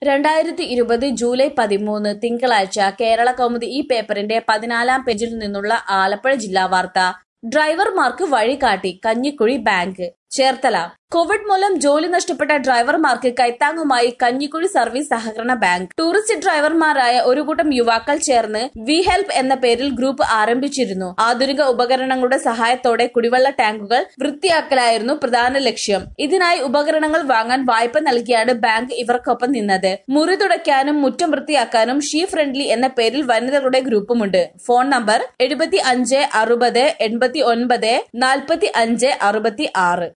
രണ്ടായിരത്തി ഇരുപത് ജൂലൈ പതിമൂന്ന് തിങ്കളാഴ്ച കേരള കൗമുദി ഈ പേപ്പറിന്റെ പതിനാലാം പേജിൽ നിന്നുള്ള ആലപ്പുഴ ജില്ലാ വാർത്ത ഡ്രൈവർമാർക്ക് വഴികാട്ടി കഞ്ഞിക്കുഴി ബാങ്ക് ചേർത്തല കോവിഡ് മൂലം ജോലി നഷ്ടപ്പെട്ട ഡ്രൈവർമാർക്ക് കൈത്താങ്ങുമായി കഞ്ഞിക്കുഴി സർവീസ് സഹകരണ ബാങ്ക് ടൂറിസ്റ്റ് ഡ്രൈവർമാരായ ഒരു കൂട്ടം യുവാക്കൾ ചേർന്ന് വി ഹെൽപ്പ് എന്ന പേരിൽ ഗ്രൂപ്പ് ആരംഭിച്ചിരുന്നു ആധുനിക ഉപകരണങ്ങളുടെ സഹായത്തോടെ കുടിവെള്ള ടാങ്കുകൾ വൃത്തിയാക്കലായിരുന്നു പ്രധാന ലക്ഷ്യം ഇതിനായി ഉപകരണങ്ങൾ വാങ്ങാൻ വായ്പ നൽകിയാണ് ബാങ്ക് ഇവർക്കൊപ്പം നിന്നത് മുറി തുടയ്ക്കാനും മുറ്റം വൃത്തിയാക്കാനും ഷീ ഫ്രണ്ട്ലി എന്ന പേരിൽ വനിതകളുടെ ഗ്രൂപ്പുമുണ്ട് ഫോൺ നമ്പർ എഴുപത്തി അഞ്ച് അറുപത് എൺപത്തി ഒൻപത് നാൽപ്പത്തി അഞ്ച് അറുപത്തി ആറ്